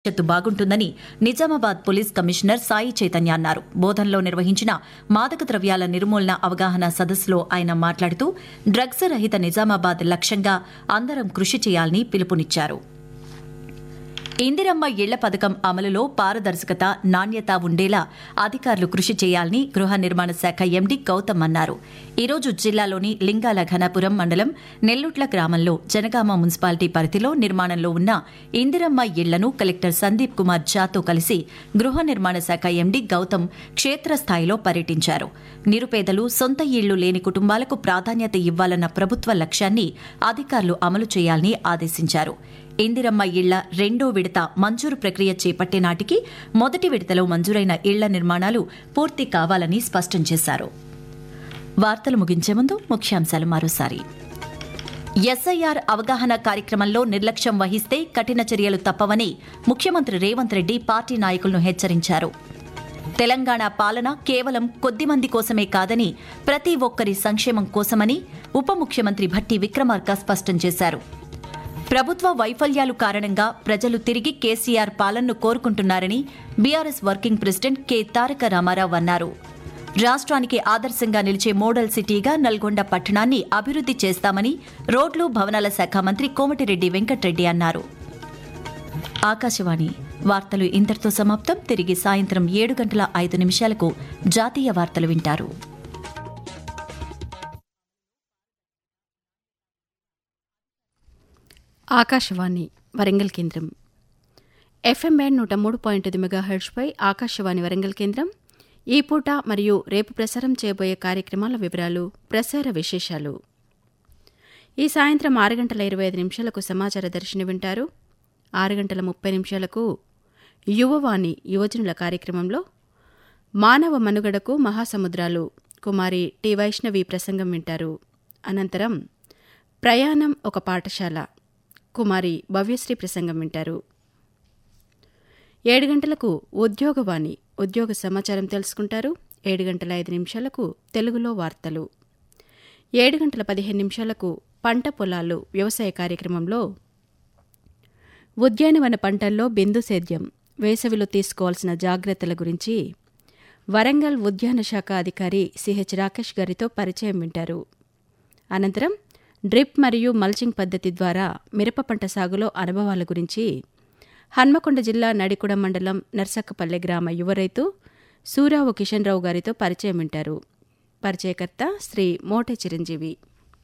భవిష్యత్తు బాగుంటుందని Nizamabad police commissioner Sai Chaitanya అన్నారు బోధనలో నిర్వహించిన మాదక ద్రవ్యాల నిర్మూలన అవగాహన సదస్సులో ఆయన మాట్లాడుతూ డ్రగ్స్ రహిత నిజామాబాద్ లక్ష్యంగా అందరం కృషి చేయాలని పిలుపునిచ్చారు ఇందిరమ్మ ఇళ్ల పథకం అమలులో పారదర్శకత నాణ్యత ఉండేలా అధికారులు కృషి చేయాలని గృహ నిర్మాణ శాఖ ఎండీ గౌతమ్ అన్నారు ఈరోజు జిల్లాలోని లింగాల ఘనపురం మండలం నెల్లుట్ల గ్రామంలో జనగామ మున్సిపాలిటీ పరిధిలో నిర్మాణంలో ఉన్న ఇందిరమ్మ ఇళ్లను కలెక్టర్ సందీప్ కుమార్ ఝాతో కలిసి గృహ నిర్మాణ శాఖ ఎండీ గౌతమ్ క్షేత్రస్థాయిలో పర్యటించారు నిరుపేదలు సొంత ఇళ్లు లేని కుటుంబాలకు ప్రాధాన్యత ఇవ్వాలన్న ప్రభుత్వ లక్ష్యాన్ని అధికారులు అమలు చేయాలని ఆదేశించారు ఇందిరమ్మ ఇళ్ల రెండో విడత మంజూరు ప్రక్రియ చేపట్టే నాటికి మొదటి విడతలో మంజూరైన ఇళ్ల నిర్మాణాలు పూర్తి కావాలని స్పష్టం చేశారు వార్తలు ముగించే ముందు ముఖ్యాంశాలు మరోసారి ఎస్ఐఆర్ అవగాహన కార్యక్రమంలో నిర్లక్ష్యం వహిస్తే కఠిన చర్యలు తప్పవని ముఖ్యమంత్రి రేవంత్ రెడ్డి పార్టీ నాయకులను హెచ్చరించారు తెలంగాణ పాలన కేవలం కొద్ది మంది కోసమే కాదని ప్రతి ఒక్కరి సంక్షేమం కోసమని ఉప ముఖ్యమంత్రి భట్టి విక్రమార్క స్పష్టం చేశారు ప్రభుత్వ వైఫల్యాలు కారణంగా ప్రజలు తిరిగి కేసీఆర్ పాలనను కోరుకుంటున్నారని BRS working president K Taraka Rama Rao అన్నారు రాష్ట్రానికి ఆదర్శంగా నిలిచే మోడల్ సిటీగా నల్గొండ పట్టణాన్ని అభివృద్ది చేస్తామని రోడ్లు భవనాల శాఖ మంత్రి కోమటిరెడ్డి వెంకట్రెడ్డి అన్నారు ఆకాశవాణి వార్తలు ఇంతటితో సమాప్తం తిరిగి సాయంత్రం ఏడు గంటల ఐదు నిమిషాలకు జాతీయ వార్తలు వింటారు ఆకాశవాణి వరంగల్ కేంద్రం ఎఫ్ఎం బ్యాండ్ నూట మూడు పాయింట్ ఐదు మెగాహెర్ట్స్పై ఆకాశవాణి వరంగల్ కేంద్రం ఈ పూట మరియు రేపు ప్రసారం చేయబోయే కార్యక్రమాల వివరాలు ప్రసార విశేషాలు ఈ సాయంత్రం ఆరు గంటల ఇరవై ఐదు నిమిషాలకు సమాచార దర్శిని వింటారు ఆరు గంటల ముప్పై నిమిషాలకు యువవాణి యువజనుల కార్యక్రమంలో మానవ మనుగడకు మహాసముద్రాలు కుమారి టి వైష్ణవి ప్రసంగం వింటారు అనంతరం ప్రయాణం ఒక పాఠశాల కుమారి భవ్యశ్రీ ప్రసంగం వింటారు ఏడు గంటలకు ఉద్యోగవాణి ఉద్యోగ సమాచారం తెలుసుకుంటారు ఏడు గంటల ఐదు నిమిషాలకు తెలుగులో వార్తలు ఏడు గంటల పదిహేను నిమిషాలకు పంట పొలాలు వ్యవసాయ కార్యక్రమంలో ఉద్యానవన పంటల్లో బిందు సేద్యం వేసవిలో తీసుకోవాల్సిన జాగ్రత్తల గురించి వరంగల్ ఉద్యాన శాఖ అధికారి సిహెచ్ రాకేష్ గారితో పరిచయం వింటారు అనంతరం డ్రిప్ మరియు మల్చింగ్ పద్ధతి ద్వారా మిరప పంట సాగులో అనుభవాల గురించి హన్మకొండ జిల్లా నడికుడ మండలం నర్సక్కపల్లె గ్రామ యువ రైతు సూరావు కిషన్ రావు గారితో పరిచయం వింటారు పరిచయకర్త శ్రీ మోటే చిరంజీవి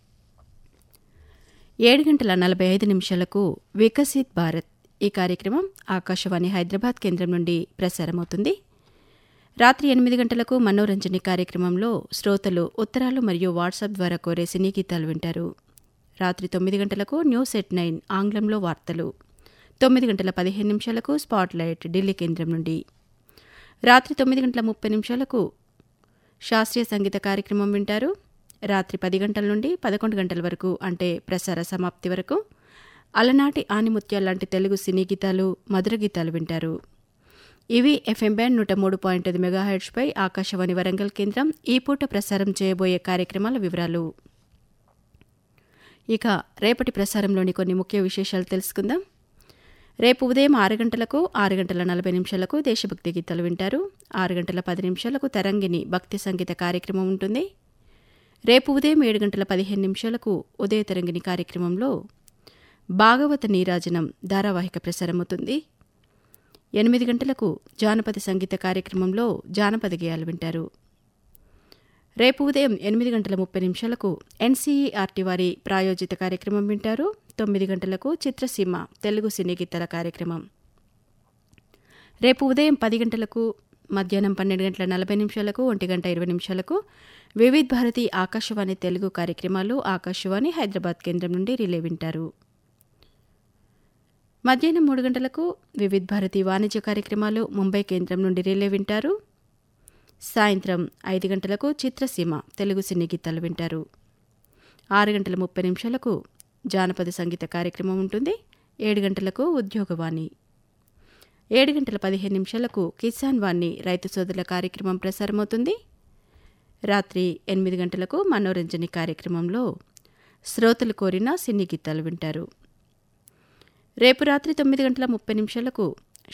ఏడు గంటల నలభై ఐదు నిమిషాలకు వికసిత్ భారత్ ఈ కార్యక్రమం ఆకాశవాణి హైదరాబాద్ కేంద్రం నుండి ప్రసారమవుతుంది రాత్రి ఎనిమిది గంటలకు మనోరంజని కార్యక్రమంలో శ్రోతలు ఉత్తరాలు మరియు వాట్సాప్ ద్వారా కోరే సినీ గీతాలు వింటారు రాత్రి తొమ్మిది గంటలకు న్యూస్ ఎట్ నైన్ ఆంగ్లంలో వార్తలు తొమ్మిది గంటల పదిహేను నిమిషాలకు స్పాట్లైట్ ఢిల్లీ కేంద్రం నుండి రాత్రి తొమ్మిది గంటల ముప్పై నిమిషాలకు శాస్త్రీయ సంగీత కార్యక్రమం వింటారు రాత్రి పది గంటల నుండి పదకొండు గంటల వరకు అంటే ప్రసార సమాప్తి వరకు అలనాటి ఆనిముత్యాల లాంటి తెలుగు సినీ గీతాలు మధుర గీతాలు వింటారు ఇవి ఎఫ్ఎం బ్యాండ్ నూట మూడు పాయింట్ ఐదు మెగాహెడ్స్పై ఆకాశవాణి వరంగల్ కేంద్రం ఈ పూట ప్రసారం చేయబోయే కార్యక్రమాల వివరాలు ఇక రేపటి ప్రసారంలోని కొన్ని ముఖ్య విశేషాలు తెలుసుకుందాం రేపు ఉదయం ఆరు గంటలకు ఆరు గంటల నలభై నిమిషాలకు దేశభక్తి గీతాలు వింటారు ఆరు గంటల పది నిమిషాలకు తరంగిణి భక్తి సంగీత కార్యక్రమం ఉంటుంది రేపు ఉదయం ఏడు గంటల పదిహేను నిమిషాలకు ఉదయ తరంగిణి కార్యక్రమంలో భాగవత నీరాజనం ధారావాహిక ప్రసారమవుతుంది ఎనిమిది గంటలకు జానపద సంగీత కార్యక్రమంలో జానపద గేయాలు వింటారు రేపు ఉదయం ఎనిమిది గంటల ముప్పై నిమిషాలకు ఎన్సీఈఆర్టీ వారి ప్రాయోజిత కార్యక్రమం వింటారు తొమ్మిది గంటలకు చిత్రసీమ తెలుగు సినీ గీతాల కార్యక్రమం రేపు ఉదయం పది గంటలకు మధ్యాహ్నం పన్నెండు గంటల నలభై నిమిషాలకు ఒంటి గంట ఇరవై నిమిషాలకు వివిధ్ భారతి ఆకాశవాణి తెలుగు కార్యక్రమాలు ఆకాశవాణి హైదరాబాద్ కేంద్రం నుండి రిలే వింటారు మధ్యాహ్నం మూడు గంటలకు వివిధ్ భారతి వాణిజ్య కార్యక్రమాలు ముంబై కేంద్రం నుండి రిలే వింటారు సాయంత్రం ఐదు గంటలకు చిత్రసీమ తెలుగు సినీ గీతాలు వింటారు ఆరు గంటల ముప్పై నిమిషాలకు జానపద సంగీత కార్యక్రమం ఉంటుంది ఏడు గంటలకు ఉద్యోగవాణి ఏడు గంటల పదిహేను నిమిషాలకు కిసాన్ వాణి రైతు సోదరుల కార్యక్రమం ప్రసారమవుతుంది రాత్రి ఎనిమిది గంటలకు మనోరంజని కార్యక్రమంలో శ్రోతలు కోరిన సినీ గీతాలు వింటారు రేపు రాత్రి తొమ్మిది గంటల ముప్పై నిమిషాలకు